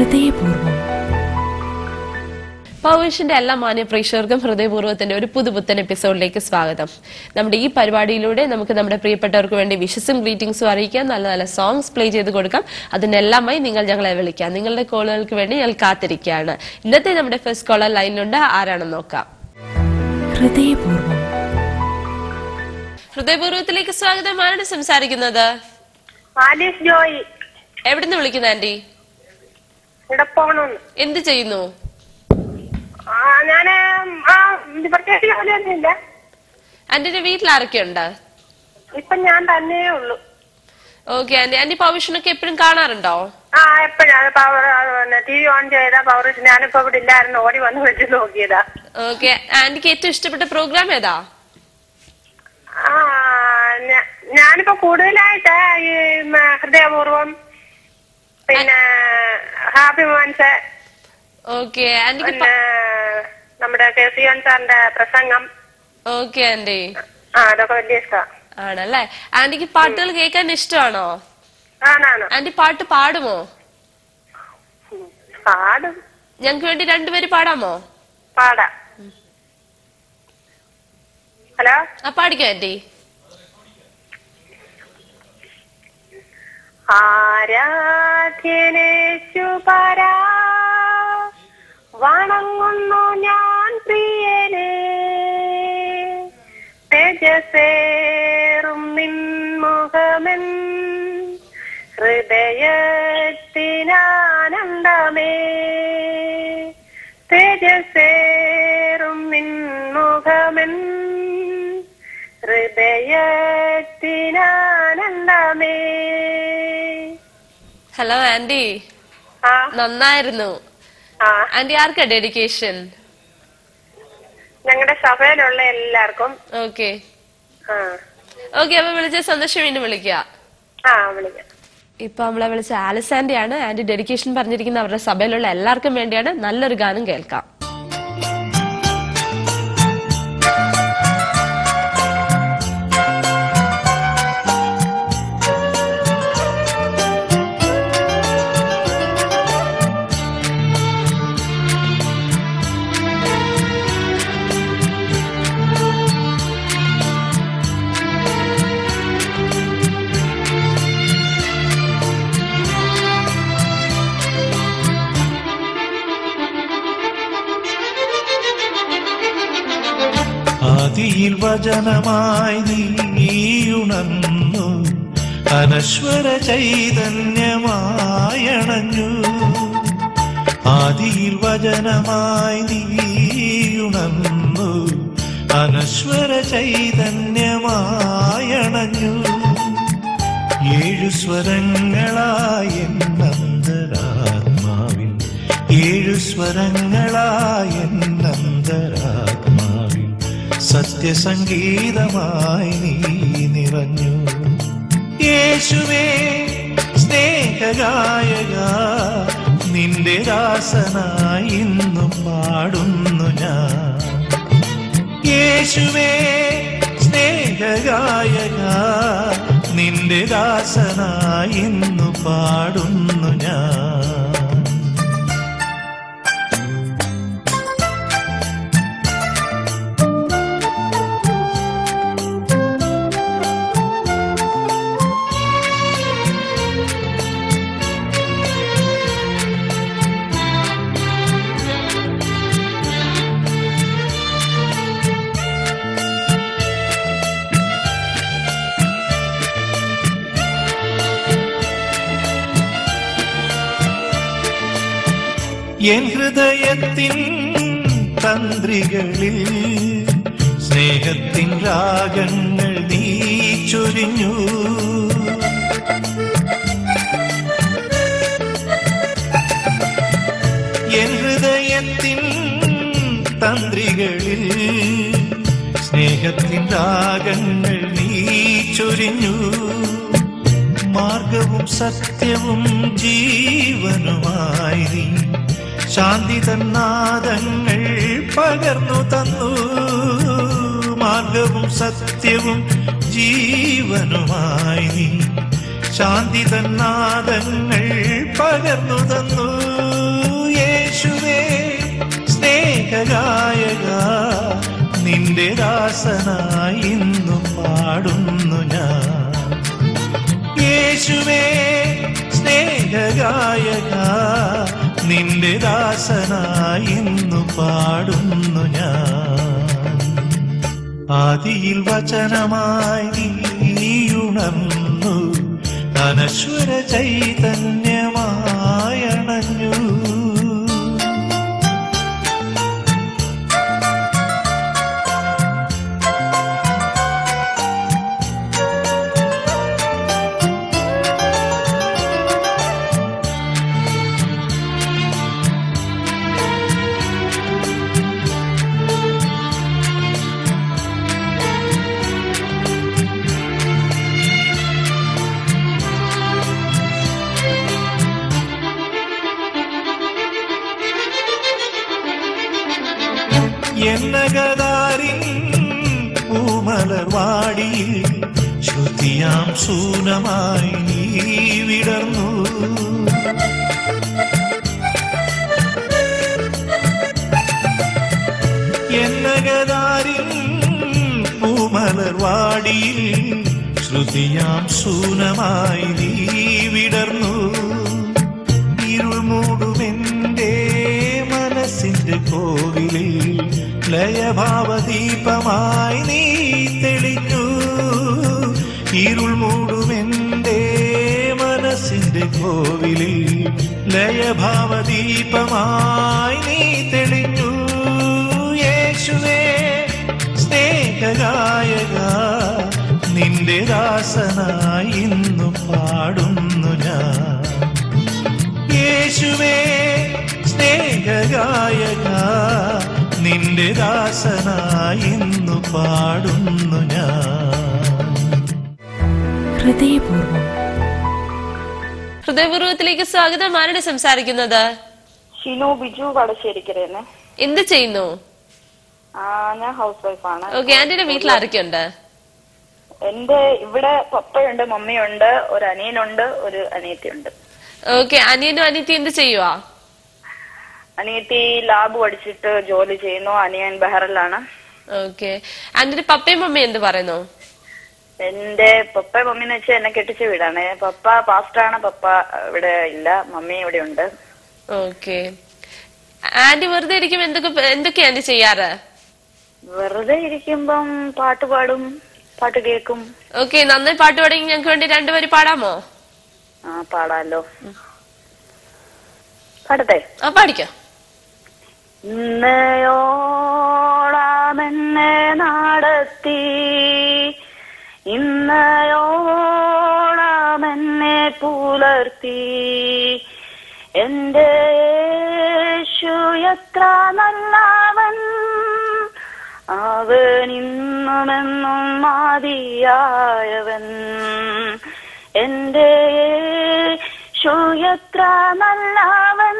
ഹൃദയപൂർവ്വം പൗവിഷിന്റെ എല്ലാ മാന്യ പ്രേക്ഷകർക്കും ഹൃദയപൂർവ്വത്തിന്റെ ഒരു പുതുപുത്തൻ എപ്പിസോഡിലേക്ക് സ്വാഗതം നമ്മുടെ ഈ പരിപാടിയിലൂടെ നമുക്ക് നമ്മുടെ പ്രിയപ്പെട്ടവർക്ക് വേണ്ടി വിഷസും ഗ്രീറ്റിംഗ്സും അറിയിക്കാം നല്ല നല്ല സോങ്സ് പ്ലേ ചെയ്ത് കൊടുക്കാം അതിനെല്ലാമായി നിങ്ങൾ ഞങ്ങളെ വിളിക്കാം നിങ്ങളുടെ കോളുകൾക്ക് വേണ്ടി ഞങ്ങൾ കാത്തിരിക്കുകയാണ് ഇന്നത്തെ നമ്മുടെ ഫസ്റ്റ് കോളർ ലൈനിലുണ്ട് ആരാണെന്ന് നോക്കാം ഹൃദയപൂർവ്വം ഹൃദയപൂർവ്വത്തിലേക്ക് സ്വാഗതം ആരാണ് സംസാരിക്കുന്നത് ആലീസ് ജോയി എവിടുന്ന് വിളിക്കുന്ന ആന്റി ഇവിടെ പോകണമെന്ന് എന്ത് ചെയ്യുന്നു ആ ഞാന് ആ ഇത് പ്രത്യേകിച്ച് ജോലിയൊന്നുമില്ല ആന്റിന്റെ വീട്ടിൽ ആരൊക്കെയുണ്ട് ഇപ്പൊ ഞാൻ തന്നേ ഉള്ളൂ ഓക്കെ ആന്റി ആന്റി പൗവിഷനൊക്കെ എപ്പോഴും കാണാറുണ്ടോ ആ എപ്പോഴാണ് പവർ ടി വി ഓൺ ചെയ്താ പവർ ഞാനിപ്പോ ഇവിടെ ഇല്ലായിരുന്നു ഓടി വന്ന് വെച്ച് നോക്കിയതാ ഓക്കെ ആന്റിക്ക് ഏറ്റവും ഇഷ്ടപ്പെട്ട പ്രോഗ്രാം ഏതാ ആ ഞാ- ഞാനിപ്പോ കൂടുതലായിട്ട് ഈ ഉം, ഹൃദയപൂർവം പിന്നെ ഹാപ്പി മോൻസ് ഓക്കെ ആന്റിക്ക് പിന്നെ നമ്മുടെ കെ സി എൻ സാറിന്റെ പ്രസംഗം ഓക്കെ ആന്റി ആ അതൊക്കെ വലിയ ഇഷ്ടമാണ് ആണല്ലേ ആന്റിക്ക് പാട്ടുകൾ കേൾക്കാൻ ഇഷ്ടമാണോ ആണാണ് ആന്റി പാട്ട് പാടുമോ പാടും ഞങ്ങൾക്ക് വേണ്ടി രണ്ടുപേര് പാടാമോ പാടാം ഹലോ ആ പാടിക്കോ ആന്റി ആരാധ്യനേശു പരാ വണങ്ങുന്നു ഞാൻ പ്രിയനെ തേജസേറും നിൻമുഖമെൻ ഹൃദയത്തിനാനന്ദമേ തേജസേറും നിൻമുഖമെൻ ഹൃദയത്തിനാനന്ദമേ ഹലോ ആന്റി ആ നന്നായിരുന്നു ആ ആന്റി ആർക്കാ ഡെഡിക്കേഷൻ ഞങ്ങളുടെ സഭയിലുള്ള എല്ലാവർക്കും ഓക്കെ ആ ഓക്കെ അപ്പൊ വിളിച്ച സന്തോഷം വീണ്ടും വിളിക്കുക ആ വിളിക്കാം ഇപ്പൊ നമ്മളെ വിളിച്ച ആലിസ് ആന്റി ആണ് ആന്റി ഡെഡിക്കേഷൻ പറഞ്ഞിരിക്കുന്ന അവരുടെ സഭയിലുള്ള എല്ലാവർക്കും വേണ്ടിയാണ് നല്ലൊരു ഗാനം കേൾക്കാം ആദിയിൽ വചനമായി നീയുണർന്നു അനശ്വര ചൈതന്യമായണഞ്ഞു ആദിയിൽ വചനമായി നീയുണർന്നു അനശ്വര ചൈതന്യമായണഞ്ഞു ഏഴു സ്വരങ്ങളായ നന്ദരാത്മാവിൽ ഏഴു സ്വരങ്ങളായ നന്ദരാത്മാവിൽ സത്യസംഗീതമായി നീ നിറഞ്ഞു യേശുവേ സ്നേഹഗായക നിന്റെ ദാസനായി ഇന്നും പാടുന്നു ഞാൻ യേശുവേ സ്നേഹഗായക നിന്റെ ദാസനായി ഇന്നു പാടുന്നു ഞാൻ എൻ ഹൃദയത്തിൻ തന്ത്രികളിൽ സ്നേഹത്തിൻ രാഗങ്ങൾ നീ ചൊരിഞ്ഞു എൻ ഹൃദയത്തിൻ തന്ത്രികളിൽ സ്നേഹത്തിൻ രാഗങ്ങൾ നീ ചൊരിഞ്ഞു മാർഗവും സത്യവും ജീവനുമായി നീ ശാന്തി തന്നാദങ്ങൾ പകർന്നു തന്നു മാർഗവും സത്യവും ജീവനുമായി നീ ശാന്തി തന്നാദങ്ങൾ പകർന്നു തന്നു യേശുവേ സ്നേഹഗായക നിന്റെ ദാസനായി ഇന്നു പാടുന്നു ഞാൻ യേശുവേ സ്നേഹഗായക നിന്റെ ദാസനായി ഇന്നു പാടുന്നു ഞാൻ ആദിയിൽ വചനമായി നീയുണർന്നു അനശ്വര ചൈതന്യമായണഞ്ഞു എന്നകതാരിൻ പൂമലർവാടിയിൽ ശ്രുതിയാം സൂനമായി നീ വിടർന്നു എന്നകതാരിൻ പൂമലർവാടിയിൽ ശ്രുതിയാം സൂനമായി നീ വിടർന്നു ഇരുൾ മൂടുമെന്റെ മനസ്സിന്റെ കോവിലിൽ ലയഭാവദീപമായി നീ തെളിഞ്ഞു ഇരുൾ മൂടുമെന്റെ മനസ്സിന്റെ കോവിലിൽ ലയഭാവദീപമായി നീ തെളിഞ്ഞു യേശുവേ സ്നേഹഗായക നിന്റെ ദാസനായി ഇന്നു പാടുന്നു ഞാൻ യേശുവേ സ്നേഹഗായക നിന്റെ ദാസനായി ഇന്നു പാടുന്നു ഞാൻ ഹൃദയപൂർവം ഹൃദയപൂർവ്വത്തിലേക്ക് സ്വാഗതം ആരാണ് സംസാരിക്കുന്നത് ഷിനു ബിജു വടശ്ശേരിക്കരേന്ന് എന്ത് ചെയ്യുന്നു ആ ഞാൻ ഹൗസ് വൈഫാണ് ഓക്കെ ആന്റിയുടെ വീട്ടിൽ ആരൊക്കെയുണ്ട് എന്റെ ഇവിടെ പപ്പയുണ്ട് മമ്മിയുണ്ട് ഒരു അനിയനുണ്ട് ഒരു അനിയത്തിയുണ്ട് ഓക്കെ അനിയനും അനിയത്തി എന്ത് ചെയ്യുവാ അനിയത്തി ലാബ് പഠിച്ചിട്ട് ജോലി ചെയ്യുന്നു അനിയൻ ബഹറിലാണ് ഓക്കെ ആന്റിന്റെ പപ്പയും മമ്മയും എന്ത് പറയുന്നു എന്റെ പപ്പ മമ്മി എന്ന് വെച്ചാൽ എന്നെ കെട്ടിച്ച വീടാണ് പപ്പ പാസ്റ്ററാണ് പപ്പ ഇവിടെ ഇല്ല മമ്മി ഇവിടെ ഉണ്ട് ഓക്കെ ആന്റി വെറുതെ ഇരിക്കുമ്പോ എന്തൊക്കെ എന്തൊക്കെയാ ആന്റി ചെയ്യാറ് വെറുതെ ഇരിക്കുമ്പം പാട്ട് പാടും പാട്ട് കേൾക്കും ഓക്കെ നന്നായി പാട്ട് പാടെങ്കിൽ ഞങ്ങൾക്ക് വേണ്ടി രണ്ടുപേര് പാടാമോ ആ പാടാലോ പാടട്ടെ ആ പാടിക്കോ ഇന്നയോളാം എന്നെ നടത്തി ഇന്നയോളാം എന്നെ പുലർത്തി എന്റെ യേശു എത്ര നല്ലവൻ അവൻ ഇന്നുമെന്നും മാതിയായവൻ എന്റെ യേശു എത്ര നല്ലവൻ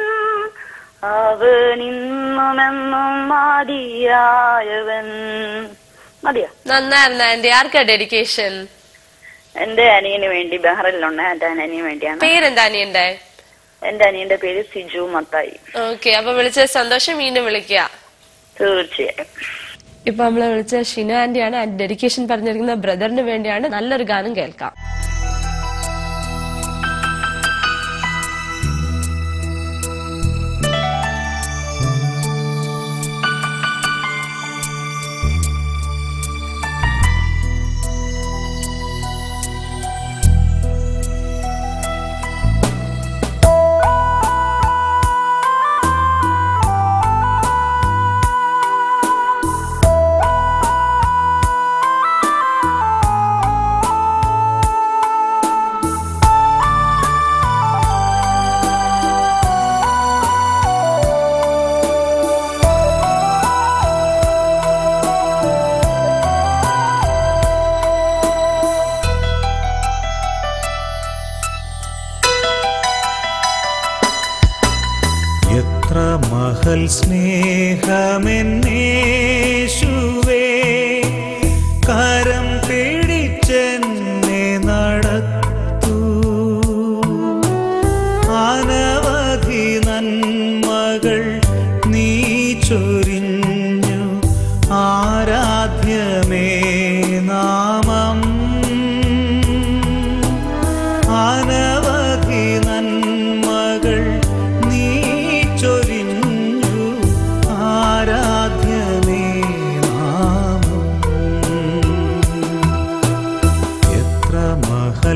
അവൻ ഇന്നുമെന്നും മാതിയായവൻ മതിയോ നന്നായിരുന്നു ആന്റി ആർക്കാ ഡെഡിക്കേഷൻ എന്റെ അനിയന് വേണ്ടി ബഹ്റിലുണ്ട് എന്റെ അനിയന് വേണ്ടിയാണ് പേരെന്താ അനിയന്റെ എന്റെ അനിയന്റെ പേര് സിജു മത്തായി ഓക്കെ അപ്പൊ വിളിച്ച സന്തോഷം വീണ്ടും വിളിക്കുക തീർച്ചയായും ഇപ്പൊ നമ്മളെ വിളിച്ച ഷിന ആന്റിയാണ് ആന്റി ഡെഡിക്കേഷൻ പറഞ്ഞിരിക്കുന്ന ബ്രദറിന് വേണ്ടിയാണ് നല്ലൊരു ഗാനം കേൾക്കാം എത്ര മഹൽ സ്നേഹമെന്നേശുവേ കരം പിടിച്ചെന്നെ നടത്തൂ അനവധി നന്മകളേകി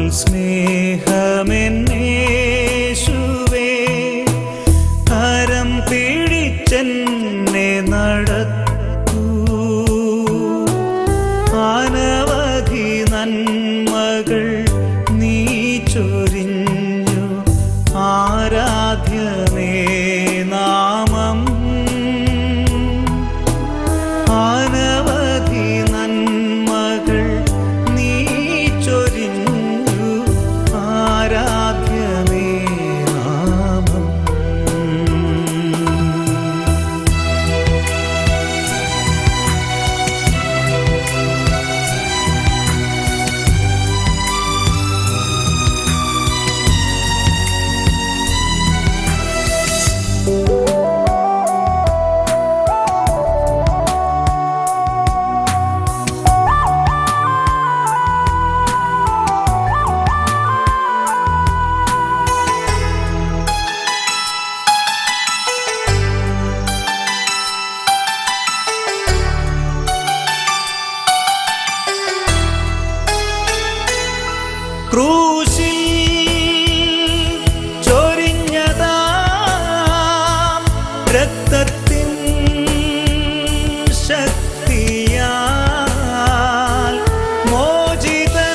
മഹൽ സ്നേഹമെന്നേശുവേ കരം പിടിച്ചെന്നെ നടത്തൂ അനവധി നന്മകൾ നീ ചൊരിഞ്ഞു ആരാധ്യമേ നാമം അനവധി നന്മകൾ നീ ചൊരിഞ്ഞു ആരാധ്യമേ നാമം ക്രൂശിൽ ചൊരിഞ്ഞതാ രക്തത്തിൻ ശക്തിയാൽ മോചിതൻ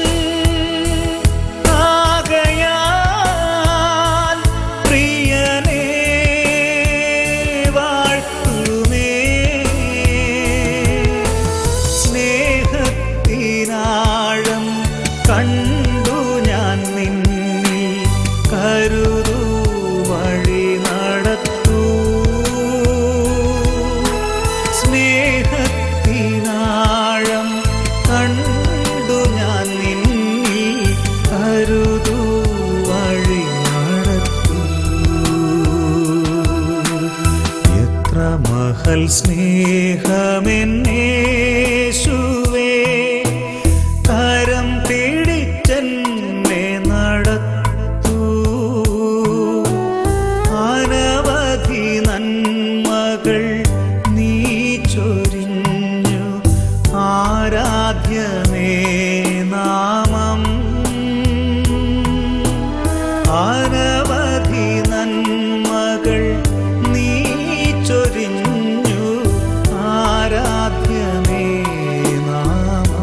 ആകയാൽ പ്രിയനേ വാഴ്ത്തുമേ സ്നേഹത്തിനാഴം കണ്ടു ഞാൻ നിന്നിൽ കരുതു വഴി നടത്തൂ സ്നേഹത്തിനാഴം കണ്ടു ഞാൻ നിന്നിൽ കരുതു വഴി നടത്തൂ എത്ര മഹൽ സ്നേഹമെന്നേശുവേ കരം പിടിച്ചെന്നെ നടത്തൂ അനവധി നന്മകൾ നീ ചൊരിഞ്ഞു ആരാധ്യമേ നാമം അനവധി നന്മകൾ നീ ചൊരിഞ്ഞു ആരാധ്യമേ നാമം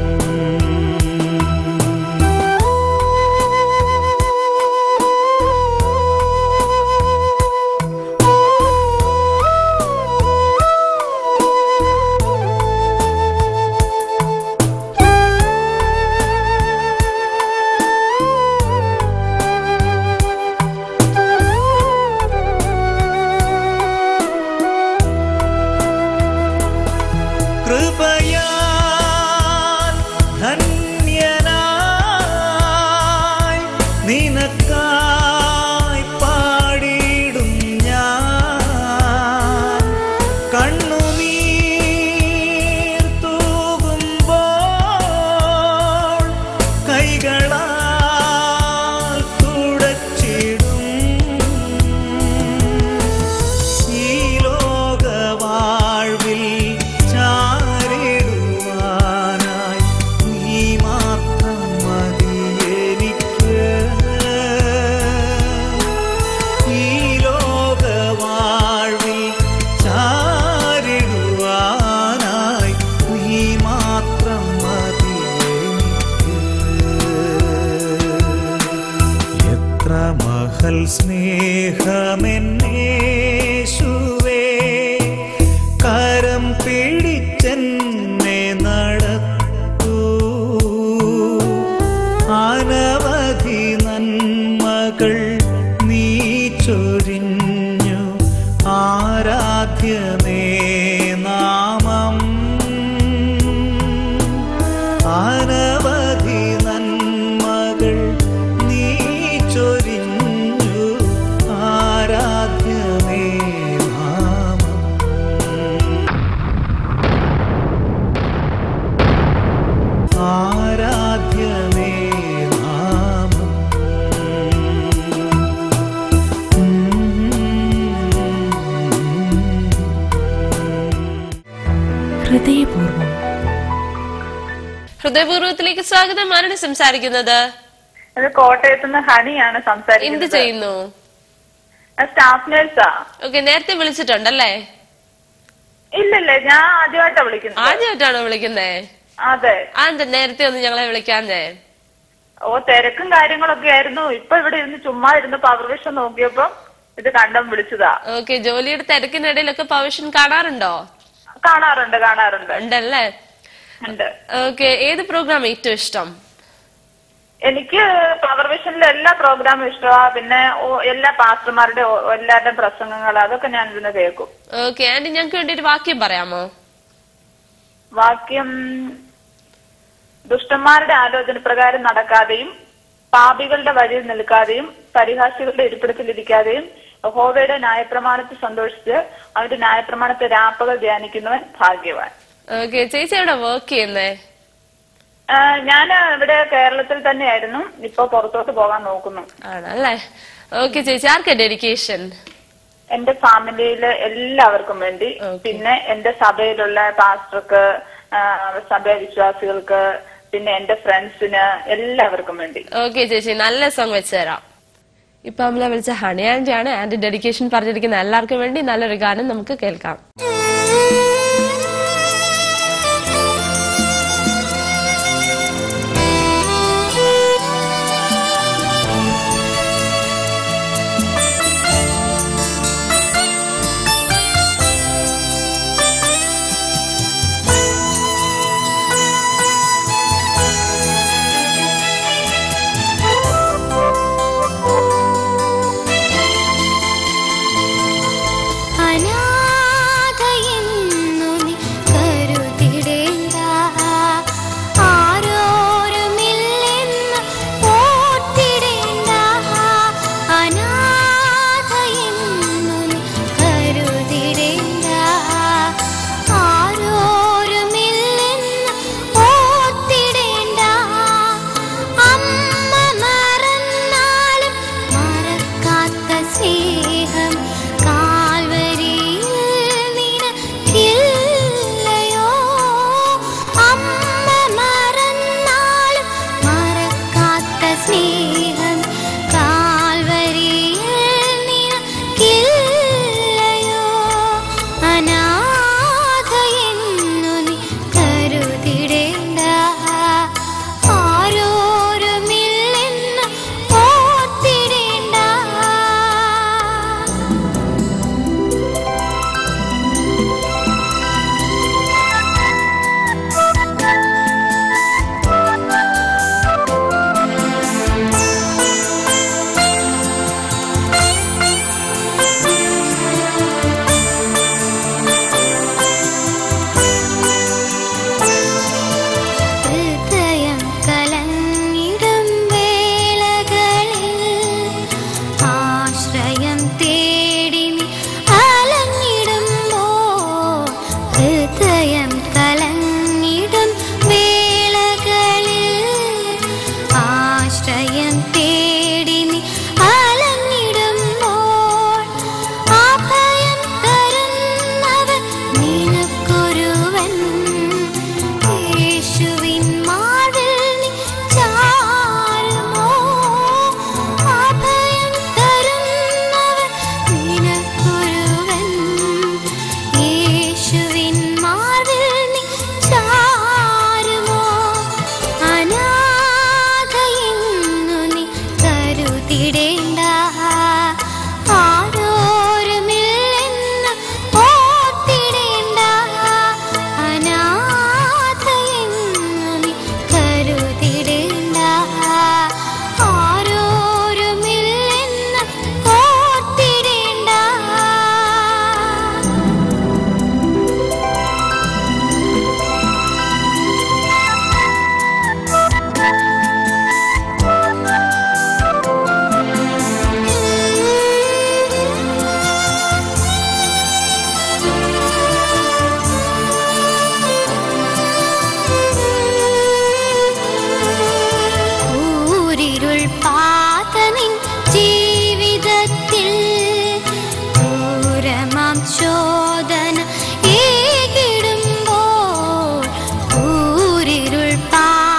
കൃപയാൽ ധന്യനായി നിനക്കായി പാടിയിടും ഞാൻ കണ്ണുനീർ തൂകുമ്പോൾ കൈകളാൽ തുടച്ചിടും ഈ ലോകവാഴ്വിൽ ചാരിടുവാനായി നീ മാത്രം മതി എനിക്ക് ഈ ലോകവാഴ്വിൽ ചാരിടുവാനായി നീ മാത്രം മതി എനിക്ക് എത്ര മഹൽ സ്നേഹമെന്നേശുവേ കരം പിടിച്ചെന്നെ നടത്തൂ അനവധി നന്മകൾ നീ ചൊരിഞ്ഞു ആരാധ്യമേ നാമം അനവധി നന്മകൾ നീ ചൊരിഞ്ഞു ആരാധ്യമേ നാമം ആരാധ്യമേ നാമം ഹൃദയപൂർവ്വം ഹൃദയപൂർവ്വത്തിലേക്ക് സ്വാഗതം ആരാണ് സംസാരിക്കുന്നത് അത് കോട്ടയത്ത് നിന്ന് ഹണിയാണ് എന്ത് സംസാരിക്കുന്നത് ചെയ്യുന്നു സ്റ്റാഫ് നേഴ്സാ ഓക്കെ നേരത്തെ വിളിച്ചിട്ടുണ്ടല്ലേ ഇല്ലല്ല ഞാൻ ആദ്യമായിട്ടാ വിളിക്കുന്നത് ആദ്യമായിട്ടാണോ വിളിക്കുന്നേ അതെ ആ എന്താ നേരത്തെ ഒന്ന് ഞങ്ങളെ വിളിക്കാഞ്ഞേ ഓ തിരക്കും കാര്യങ്ങളൊക്കെ ആയിരുന്നു ഇപ്പൊ ഇവിടെ ഇരുന്ന് ചുമ്മാ ഇരുന്ന് പവർ വിഷൻ നോക്കിയപ്പോ ഇത് കണ്ടം വിളിച്ചതാ ഓക്കെ ജോലിയുടെ തിരക്കിനിടയിലൊക്കെ പവിഷൻ കാണാറുണ്ടോ കാണാറുണ്ട് കാണാറുണ്ട് ഉണ്ടല്ലേ ഉണ്ട് ഓക്കെ ഏത് പ്രോഗ്രാം ഏറ്റവും ഇഷ്ടം എനിക്ക് പവർ വിഷനിലെ എല്ലാ പ്രോഗ്രാമും ഇഷ്ടമാ പിന്നെ ഓ- എല്ലാ പാസ്റ്റർമാരുടെ ഓ- എല്ലാവരുടെയും പ്രസംഗങ്ങൾ അതൊക്കെ ഞാൻ ഇരുന്ന് കേൾക്കും ഓക്കെ ആന്റി ഞങ്ങൾക്ക് വേണ്ടി ഒരു വാക്യം പറയാമോ വാക്യം ദുഷ്ടന്മാരുടെ ആലോചന പ്രകാരം നടക്കാതെയും പാപികളുടെ വഴിയിൽ നിൽക്കാതെയും പരിഹാസികളുടെ ഇരിപ്പിടത്തിലിരിക്കാതെയും യഹോവയുടെ ന്യായപ്രമാണത്തിൽ സന്തോഷിച്ച് അവന്റെ ന്യായപ്രമാണത്തെ രാപ്പകൽ ധ്യാനിക്കുന്നവൻ ഭാഗ്യവാൻ ഓക്കെ ചേച്ചി എവിടെ വർക്ക് ചെയ്യുന്നേ ഞാൻ ഇവിടെ കേരളത്തിൽ തന്നെയായിരുന്നു ഇപ്പൊ പുറത്തോട്ട് പോകാൻ നോക്കുന്നു ആണല്ലേ ഓക്കെ ചേച്ചി ആർക്കാ ഡെഡിക്കേഷൻ എന്റെ ഫാമിലിയിലെ എല്ലാവർക്കും വേണ്ടി Okay. പിന്നെ എന്റെ സഭയിലുള്ള പാസ്റ്റർക്ക് ആ, സഭ വിശ്വാസികൾക്ക് പിന്നെ എന്റെ ഫ്രണ്ട്സിന് എല്ലാവർക്കും വേണ്ടി ഓക്കെ ചേച്ചി നല്ല സോങ് വെച്ച് തരാം ഇപ്പൊ നമ്മളെ വിളിച്ച ഹണി ആന്റി ആണ് ആന്റി ഡെഡിക്കേഷൻ പറഞ്ഞിരിക്കുന്ന എല്ലാവർക്കും വേണ്ടി നല്ലൊരു ഗാനം നമുക്ക് കേൾക്കാം അനാഥയെന്നു നീ കരുതിടേണ്ട ആരോരുമില്ലെന്ന് ഓർത്തിടേണ്ട അനാഥയെന്നു നീ കരുതിടേണ്ട ആരോരുമില്ലെന്ന് ഓർത്തിടേണ്ട അമ്മ മറന്നാലും മറക്കാത്ത സ്നേഹം കാൽവരിയിൽ നിനക്കില്ലയോ അമ്മ മറന്നാലും മറക്കാത്ത സ്നേഹം കാൽവരിയിൽ നിനക്കില്ലയോ അനാഥയെന്നു നീ കരുതിടേണ്ട ആരോരുമില്ലെന്ന് ഓർത്തിടേണ്ട ഹൃദയം കലങ്ങിടും വേളകളിൽ ആശ്രയം തേടി നീ അലഞ്ഞിടുമ്പോൾ ഹൃദയം കലങ്ങിടും വേളകളിൽ ആശ്രയം തേടി നീ അലഞ്ഞിടുമ്പോൾ അഭയം തരുന്നവൻ നിനക്കൊരുവൻ യേശുവിൻ മാറിൽ നീ ചാരുമോ അഭയം തരുന്നവൻ നിനക്കൊരുവൻ യേശുവിൻ മാറിൽ നീ ചാരുമോ അനാഥയെന്നു നീ കരുതിടേണ്ട ആരോരുമില്ലെന്ന് ഓർത്തിടേണ്ട അനാഥയെന്നു നീ കരുതിടേണ്ട ആരോരുമില്ലെന്ന് ഓർത്തിടേണ്ട ഊരിരുൾ പാതനിൻ ജീവിതത്തിൽ ക്രൂരമാം ചോദന ഏകിടുമ്പോൾ ഊരിരുൾ പാ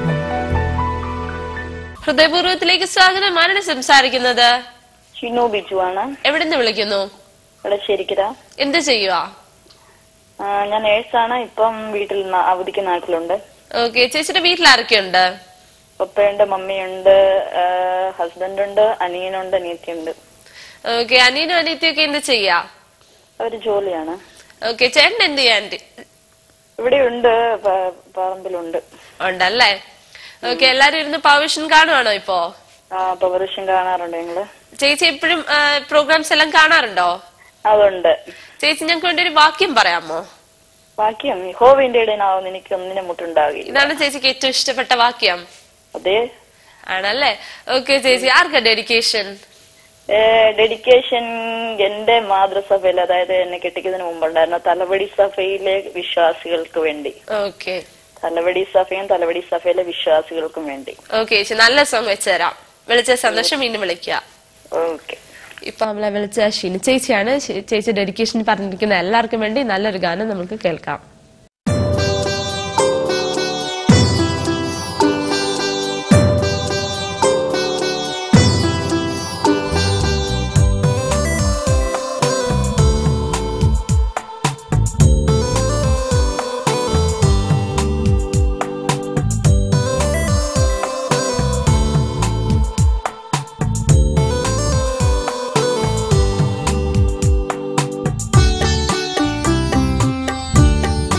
ഹൃദയപൂർവം ഹൃദയപൂർവ്വത്തിലേക്ക് സ്വാഗതം ആരാണ് സംസാരിക്കുന്നത് ഷിനു ബിജു ആണ് എവിടെ നിന്ന് വിളിക്കുന്നു ഇവിടെ ശരിക്കര എന്ത് ചെയ്യുക ഞാൻ നേഴ്സാണ് ഇപ്പം വീട്ടിൽ ന- അവധിക്ക് നാട്ടിലുണ്ട് ഓക്കെ ചേച്ചിയുടെ വീട്ടിൽ ആരൊക്കെയുണ്ട് പപ്പയുണ്ട് മമ്മിയുണ്ട് ഹസ്ബൻഡ് ഉണ്ട് അനിയനുണ്ട് അനിയത്തിയുണ്ട് ഓക്കെ അനിയനും അനിയത്തിയൊക്കെ എന്ത് ചെയ്യാ അവര് ജോലിയാണ് ഓക്കെ ചേട്ടൻ എന്ത് ചെയ്യാൻ ഇവിടെ ഉണ്ട് പറമ്പിലുണ്ട് ഉണ്ടല്ലേ ഓക്കെ എല്ലാരും ഇരുന്ന് പവിഷൻ കാണുവാണോ ഇപ്പോ ആ പവറിഷൻ കാണാറുണ്ട് ഞങ്ങള് ചേച്ചി എപ്പോഴും പ്രോഗ്രാംസ് എല്ലാം കാണാറുണ്ടോ അതുണ്ട് ചേച്ചി ഞങ്ങൾക്ക് വേണ്ടി ഒരു വാക്യം പറയാമോ ബാക്കിയും ഹോവിന്റെ ഇടനാവുന്ന എനിക്ക് ഒന്നിനും മുട്ടുണ്ടാകില്ല ഇതാണ് ചേച്ചിക്ക് ഏറ്റവും ഇഷ്ടപ്പെട്ട വാക്യം അതെ ആണല്ലേ ഓക്കെ ചേച്ചി ആർക്കാ ഡെഡിക്കേഷൻ ഡെഡിക്കേഷൻ എന്റെ മാതൃസഭയിൽ അതായത് എന്നെ കെട്ടിക്കുന്നതിന് മുമ്പുണ്ടായിരുന്ന തലവടി സഭയിലെ വിശ്വാസികൾക്ക് വേണ്ടി ഓക്കെ തലവടി സഭയും തലവടി സഭയിലെ വിശ്വാസികൾക്കും വേണ്ടി ഓക്കെ ചേച്ചി നല്ല സോങ് വെച്ച് തരാം വിളിച്ച സന്തോഷം വീണ്ടും വിളിക്കുക ഓക്കെ ഇപ്പൊ നമ്മളെ വിളിച്ച ഷിനി ചേച്ചിയാണ് ശി- ചേച്ചി ഡെഡിക്കേഷൻ പറഞ്ഞിരിക്കുന്ന എല്ലാവർക്കും വേണ്ടി നല്ലൊരു ഗാനം നമുക്ക് കേൾക്കാം ും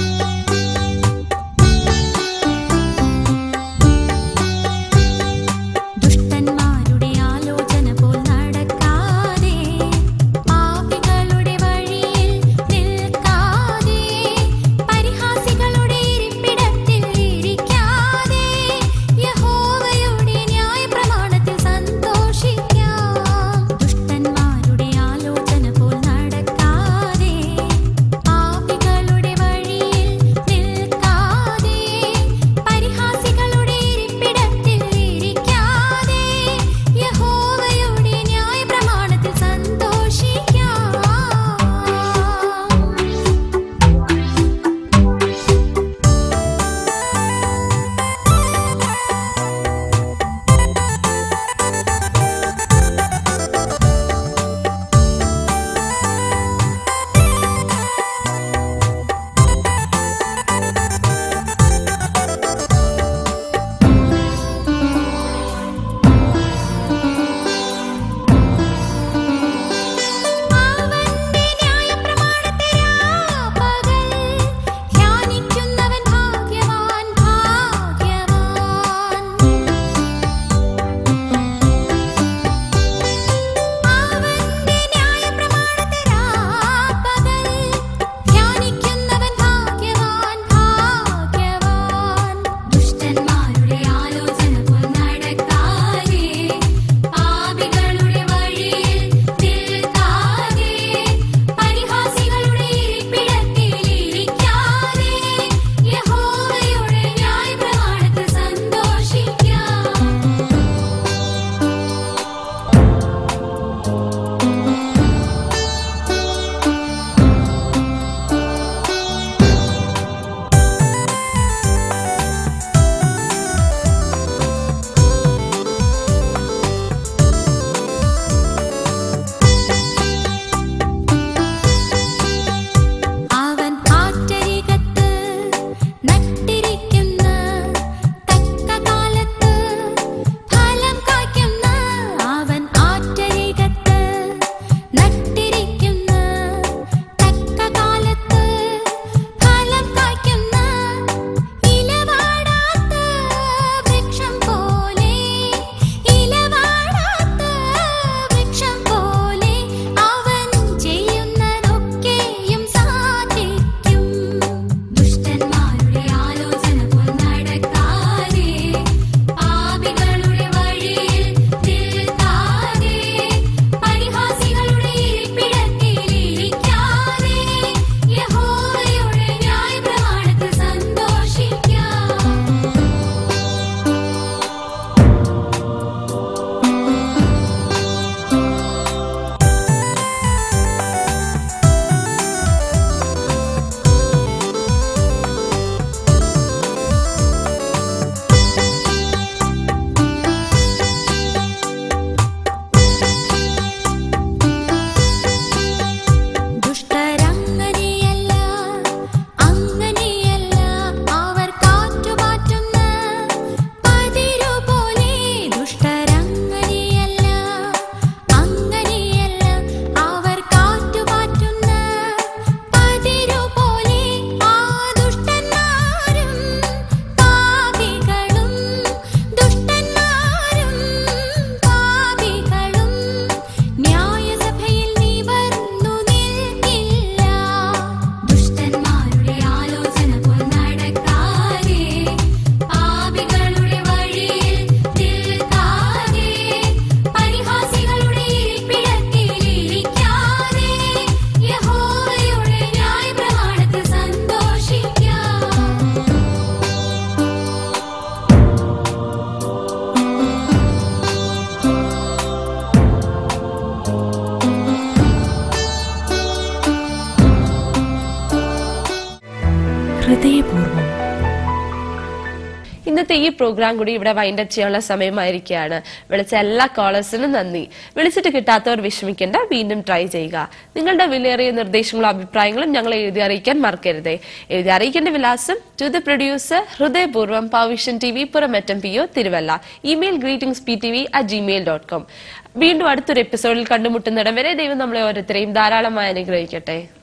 ഹൃദയപൂർവ്വം ഇന്നത്തെ ഈ പ്രോഗ്രാം കൂടി ഇവിടെ വൈൻഡപ്പ് ചെയ്യാനുള്ള സമയമായിരിക്കുകയാണ് വിളിച്ച എല്ലാ കോളേഴ്സിനും നന്ദി വിളിച്ചിട്ട് കിട്ടാത്തവർ വിഷമിക്കേണ്ട വീണ്ടും ട്രൈ ചെയ്യുക നിങ്ങളുടെ വിലയേറിയ നിർദ്ദേശങ്ങളും അഭിപ്രായങ്ങളും ഞങ്ങളെ എഴുതി അറിയിക്കാൻ മറക്കരുതേ എഴുതി അറിയിക്കേണ്ട വിലാസം ടു ദ പ്രൊഡ്യൂസർ ഹൃദയപൂർവ്വം പവിഷൻ T V Puramattam P O Thiruvalla email greetings P T V at Gmail dot com വീണ്ടും അടുത്തൊരു എപ്പിസോഡിൽ കണ്ടുമുട്ടുന്നിടം വരെ ദൈവം നമ്മളെ ഓരോരുത്തരെയും ധാരാളമായി അനുഗ്രഹിക്കട്ടെ